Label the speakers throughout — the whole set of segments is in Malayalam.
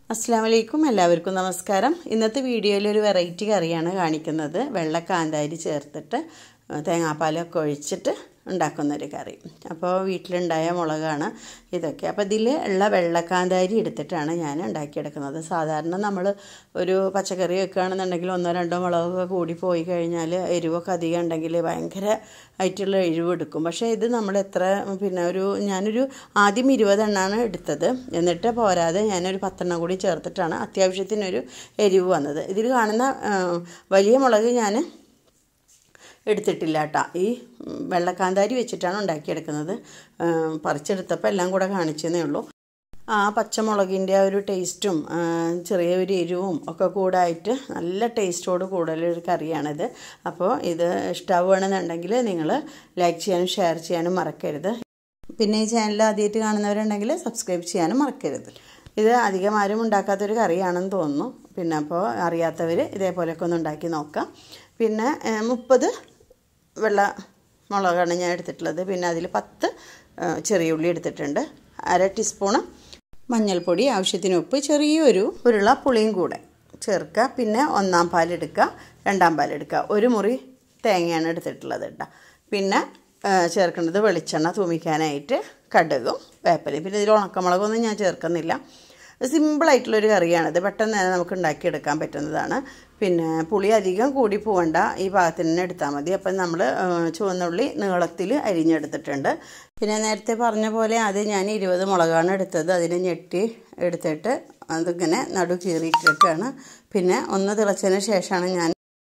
Speaker 1: അസ്സാം വലൈക്കും എല്ലാവർക്കും നമസ്കാരം ഇന്നത്തെ വീഡിയോയിൽ ഒരു വെറൈറ്റി കറിയാണ് കാണിക്കുന്നത് വെള്ള കാന്താരി ചേർത്തിട്ട് തേങ്ങാപ്പാലൊക്കെ ഒഴിച്ചിട്ട് ഉണ്ടാക്കുന്ന ഒരു കറി അപ്പോൾ വീട്ടിലുണ്ടായ മുളകാണ് ഇതൊക്കെ അപ്പോൾ ഇതിൽ ഉള്ള വെള്ളക്കാന്താരി എടുത്തിട്ടാണ് ഞാൻ ഉണ്ടാക്കിയെടുക്കുന്നത് സാധാരണ നമ്മൾ ഒരു പച്ചക്കറി വെക്കുകയാണെന്നുണ്ടെങ്കിൽ ഒന്നോ രണ്ടോ മുളകൊക്കെ കൂടി പോയി കഴിഞ്ഞാൽ എരിവൊക്കെ അധികം ഉണ്ടെങ്കിൽ ഭയങ്കര ആയിട്ടുള്ള എരിവ് എടുക്കും പക്ഷേ ഇത് നമ്മൾ എത്ര പിന്നെ ഒരു ഞാനൊരു ആദ്യം ഇരുപതെണ്ണമാണ് എടുത്തത് എന്നിട്ട് പോരാതെ ഞാനൊരു പത്തെണ്ണം കൂടി ചേർത്തിട്ടാണ് അത്യാവശ്യത്തിനൊരു എരിവ് വന്നത് ഇതിൽ കാണുന്ന വലിയ മുളക് ഞാൻ എടുത്തിട്ടില്ല കേട്ടോ ഈ വെള്ളക്കാന്താരി വെച്ചിട്ടാണ് ഉണ്ടാക്കിയെടുക്കുന്നത് പറിച്ചെടുത്തപ്പോൾ എല്ലാം കൂടെ കാണിച്ചതേ ഉള്ളൂ ആ പച്ചമുളകിൻ്റെ ആ ഒരു ടേസ്റ്റും ചെറിയ ഒരു എരിവും ഒക്കെ കൂടായിട്ട് നല്ല ടേസ്റ്റോട് കൂടുതലൊരു കറിയാണിത് അപ്പോൾ ഇത് ഇഷ്ടമാവുകയാണെന്നുണ്ടെങ്കിൽ നിങ്ങൾ ലൈക്ക് ചെയ്യാനും ഷെയർ ചെയ്യാനും മറക്കരുത് പിന്നെ ഈ ചാനൽ ആദ്യമായിട്ട് കാണുന്നവരുണ്ടെങ്കിൽ സബ്സ്ക്രൈബ് ചെയ്യാനും മറക്കരുത് ഇത് അധികം ആരും ഉണ്ടാക്കാത്തൊരു കറിയാണെന്ന് തോന്നുന്നു പിന്നെ അപ്പോൾ അറിയാത്തവർ ഇതേപോലെയൊക്കെ ഒന്ന് ഉണ്ടാക്കി നോക്കാം പിന്നെ മുപ്പത് വെള്ള മുളകാണ് ഞാൻ എടുത്തിട്ടുള്ളത് പിന്നെ അതിൽ പത്ത് ചെറിയ ഉള്ളി എടുത്തിട്ടുണ്ട് അര ടീസ്പൂണ് മഞ്ഞൾപ്പൊടി ആവശ്യത്തിന് ഉപ്പ് ചെറിയൊരു ഉരുള പുളിയും കൂടെ ചേർക്കുക പിന്നെ ഒന്നാം പാലെടുക്കുക രണ്ടാം പാലെടുക്കുക ഒരു മുറി തേങ്ങയാണ് എടുത്തിട്ടുള്ളത് കേട്ടോ പിന്നെ ചേർക്കേണ്ടത് വെളിച്ചെണ്ണ തൂമിക്കാനായിട്ട് കടുകും വേപ്പലയും പിന്നെ ഇതിൽ ഉണക്കമുളകൊന്നും ഞാൻ ചേർക്കുന്നില്ല സിമ്പിളായിട്ടുള്ളൊരു കറിയാണിത് പെട്ടെന്ന് തന്നെ നമുക്ക് ഉണ്ടാക്കിയെടുക്കാൻ പറ്റുന്നതാണ് പിന്നെ പുളി അധികം കൂടി പോകണ്ട ഈ പാകത്തിന് തന്നെ എടുത്താൽ മതി അപ്പം നമ്മൾ ചുവന്നുള്ളി നീളത്തിൽ അരിഞ്ഞെടുത്തിട്ടുണ്ട് പിന്നെ നേരത്തെ പറഞ്ഞ പോലെ അത് ഞാൻ ഇരുപത് മുളകാണ് എടുത്തത് അതിനെ ഞെട്ടി എടുത്തിട്ട് അതിങ്ങനെ നടു കീറിയിട്ടൊക്കെയാണ് പിന്നെ ഒന്ന് തിളച്ചതിന് ശേഷമാണ് ഞാൻ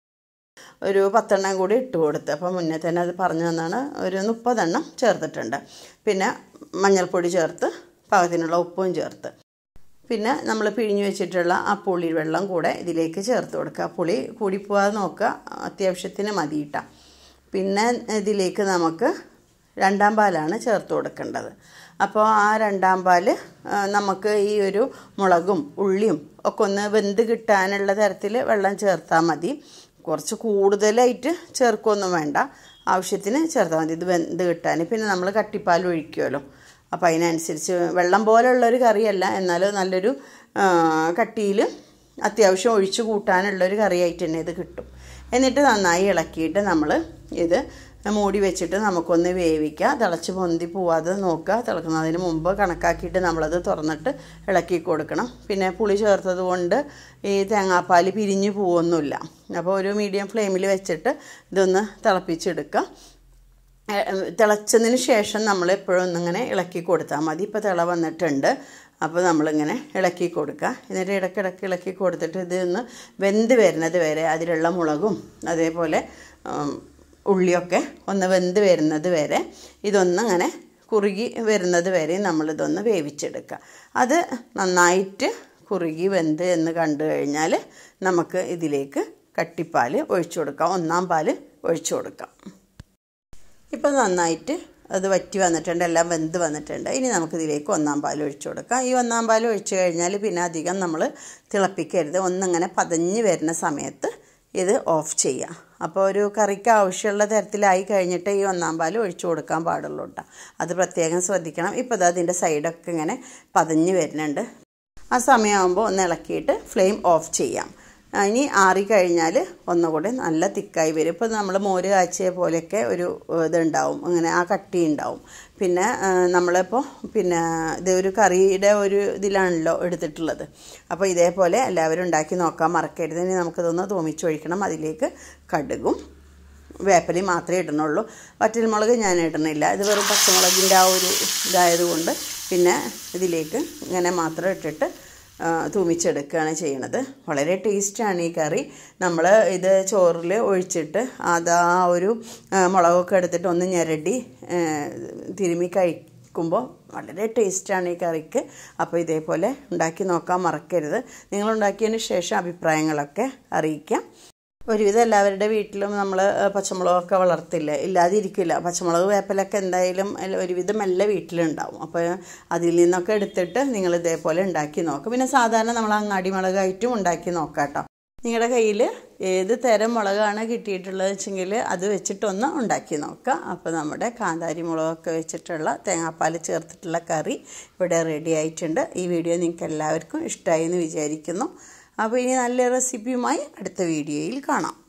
Speaker 1: ഒരു പത്തെണ്ണം കൂടി ഇട്ട് കൊടുത്ത് അപ്പോൾ മുന്നേ തന്നെ അത് പറഞ്ഞു തന്നാണ് ഒരു മുപ്പതെണ്ണം ചേർത്തിട്ടുണ്ട് പിന്നെ മഞ്ഞൾപ്പൊടി ചേർത്ത് പാകത്തിനുള്ള ഉപ്പും ചേർത്ത് പിന്നെ നമ്മൾ പിഴിഞ്ഞ് വെച്ചിട്ടുള്ള ആ പുളി വെള്ളം കൂടെ ഇതിലേക്ക് ചേർത്ത് കൊടുക്കുക പുളി കൂടിപ്പോവാതെ നോക്കുക അത്യാവശ്യത്തിന് മതിയിട്ട പിന്നെ ഇതിലേക്ക് നമുക്ക് രണ്ടാം പാലാണ് ചേർത്ത് കൊടുക്കേണ്ടത് അപ്പോൾ ആ രണ്ടാം പാല് നമുക്ക് ഈ ഒരു മുളകും ഉള്ളിയും ഒക്കെ ഒന്ന് വെന്ത് കിട്ടാനുള്ള തരത്തിൽ വെള്ളം ചേർത്താൽ മതി കുറച്ച് കൂടുതലായിട്ട് ചേർക്കൊന്നും വേണ്ട ആവശ്യത്തിന് ചേർത്താൽ മതി ഇത് വെന്ത് കിട്ടാൻ പിന്നെ നമ്മൾ കട്ടിപ്പാൽ ഒഴിക്കുമല്ലോ അപ്പോൾ അതിനനുസരിച്ച് വെള്ളം പോലുള്ളൊരു കറിയല്ല എന്നാലും നല്ലൊരു കട്ടിയിൽ അത്യാവശ്യം ഒഴിച്ചു കൂട്ടാനുള്ളൊരു കറിയായിട്ട് തന്നെ ഇത് കിട്ടും എന്നിട്ട് നന്നായി ഇളക്കിയിട്ട് നമ്മൾ ഇത് മൂടി വെച്ചിട്ട് നമുക്കൊന്ന് വേവിക്കുക തിളച്ച് പൊന്തി പോവാതെ നോക്കുക തിളക്കുന്നതിന് മുമ്പ് കണക്കാക്കിയിട്ട് നമ്മളത് തുറന്നിട്ട് ഇളക്കി കൊടുക്കണം പിന്നെ പുളി ചേർത്തത് കൊണ്ട് ഈ തേങ്ങാപ്പാൽ പിരിഞ്ഞു പോവൊന്നുമില്ല അപ്പോൾ ഒരു മീഡിയം ഫ്ലെയിമിൽ വെച്ചിട്ട് ഇതൊന്ന് തിളപ്പിച്ചെടുക്കുക തിളച്ചതിന് ശേഷം നമ്മൾ എപ്പോഴും ഒന്നിങ്ങനെ ഇളക്കി കൊടുത്താൽ മതി ഇപ്പോൾ തിള വന്നിട്ടുണ്ട് അപ്പോൾ നമ്മളിങ്ങനെ ഇളക്കി കൊടുക്കുക എന്നിട്ട് ഇടയ്ക്കിടയ്ക്ക് ഇളക്കി കൊടുത്തിട്ട് ഇത് ഒന്ന് വെന്ത് വരുന്നത് വരെ അതിലുള്ള മുളകും അതേപോലെ ഉള്ളിയൊക്കെ ഒന്ന് വെന്ത് വരുന്നത് വരെ ഇതൊന്നിങ്ങനെ കുറുകി വരുന്നത് വരെ നമ്മളിതൊന്ന് വേവിച്ചെടുക്കുക അത് നന്നായിട്ട് കുറുകി വെന്ത് എന്ന് കണ്ടു കഴിഞ്ഞാൽ നമുക്ക് ഇതിലേക്ക് കട്ടിപ്പാൽ ഒഴിച്ചു കൊടുക്കാം ഒന്നാം പാൽ ഒഴിച്ചു കൊടുക്കാം ഇപ്പോൾ നന്നായിട്ട് അത് വറ്റി വന്നിട്ടുണ്ട് എല്ലാം വെന്ത് വന്നിട്ടുണ്ട് ഇനി നമുക്കിതിലേക്ക് ഒന്നാം പാൽ ഒഴിച്ചു കൊടുക്കാം ഈ ഒന്നാം പാൽ ഒഴിച്ചു കഴിഞ്ഞാൽ പിന്നെ അധികം നമ്മൾ തിളപ്പിക്കരുത് ഒന്നിങ്ങനെ പതഞ്ഞ് വരുന്ന സമയത്ത് ഇത് ഓഫ് ചെയ്യാം അപ്പോൾ ഒരു കറിക്ക് ആവശ്യമുള്ള തരത്തിലായി കഴിഞ്ഞിട്ട് ഈ ഒന്നാം പാൽ ഒഴിച്ചു കൊടുക്കാൻ പാടുള്ളൂ കേട്ടോ അത് പ്രത്യേകം ശ്രദ്ധിക്കണം ഇപ്പോൾ ഇത് അതിൻ്റെ സൈഡൊക്കെ ഇങ്ങനെ പതഞ്ഞ് വരുന്നുണ്ട് ആ സമയമാകുമ്പോൾ ഒന്ന് ഇളക്കിയിട്ട് ഫ്ലെയിം ഓഫ് ചെയ്യാം ഇനി ആറിക്കഴിഞ്ഞാൽ ഒന്നുകൂടി നല്ല തിക്കായി വരും ഇപ്പോൾ നമ്മൾ മോര് കാച്ചിയ പോലെയൊക്കെ ഒരു ഇതുണ്ടാവും അങ്ങനെ ആ കട്ടി ഉണ്ടാവും പിന്നെ നമ്മളിപ്പോൾ പിന്നെ ഇത് ഒരു കറിയുടെ ഒരു ഇതിലാണല്ലോ എടുത്തിട്ടുള്ളത് അപ്പോൾ ഇതേപോലെ എല്ലാവരും ഉണ്ടാക്കി നോക്കാൻ മറക്കരുത് ഇനി നമുക്കിതൊന്ന് തോമിച്ചൊഴിക്കണം അതിലേക്ക് കടുകും വേപ്പലി മാത്രമേ ഇടണുള്ളൂ വറ്റൽമുളക് ഞാൻ ഇടണില്ല ഇത് വെറും പച്ചമുളകിൻ്റെ ആ ഒരു ഇതായതുകൊണ്ട് പിന്നെ ഇതിലേക്ക് ഇങ്ങനെ മാത്രം ഇട്ടിട്ട് തൂമിച്ചെടുക്കുകയാണ് ചെയ്യണത് വളരെ ടേസ്റ്റാണ് ഈ കറി നമ്മൾ ഇത് ചോറിൽ ഒഴിച്ചിട്ട് അതാ ഒരു മുളകൊക്കെ എടുത്തിട്ട് ഒന്ന് ഞെരടി തിരുമ്മി കഴിക്കുമ്പോൾ വളരെ ടേസ്റ്റാണ് ഈ കറിക്ക് അപ്പോൾ ഇതേപോലെ ഉണ്ടാക്കി നോക്കാൻ മറക്കരുത് നിങ്ങൾ ഉണ്ടാക്കിയതിന് ശേഷം അഭിപ്രായങ്ങളൊക്കെ അറിയിക്കാം ഒരുവിധം എല്ലാവരുടെ വീട്ടിലും നമ്മൾ പച്ചമുളകൊക്കെ വളർത്തില്ല ഇല്ലാതിരിക്കില്ല പച്ചമുളക് വേപ്പലൊക്കെ എന്തായാലും ഒരുവിധം എല്ലാ വീട്ടിലുണ്ടാവും അപ്പോൾ അതിൽ നിന്നൊക്കെ എടുത്തിട്ട് നിങ്ങൾ ഇതേപോലെ ഉണ്ടാക്കി നോക്കുക പിന്നെ സാധാരണ നമ്മൾ അങ്ങാടി മുളകായിട്ടും ഉണ്ടാക്കി നോക്കാം കേട്ടോ നിങ്ങളുടെ കയ്യിൽ ഏത് തരം മുളകാണ് കിട്ടിയിട്ടുള്ളത് വെച്ചെങ്കിൽ അത് വെച്ചിട്ടൊന്ന് ഉണ്ടാക്കി നോക്കുക അപ്പോൾ നമ്മുടെ കാന്താരി മുളകൊക്കെ വെച്ചിട്ടുള്ള തേങ്ങാപ്പാൽ ചേർത്തിട്ടുള്ള കറി ഇവിടെ റെഡി ആയിട്ടുണ്ട് ഈ വീഡിയോ നിങ്ങൾക്ക് എല്ലാവർക്കും ഇഷ്ടമായി എന്ന് വിചാരിക്കുന്നു അപ്പോൾ ഇനി നല്ല റെസിപ്പിയുമായി അടുത്ത വീഡിയോയിൽ കാണാം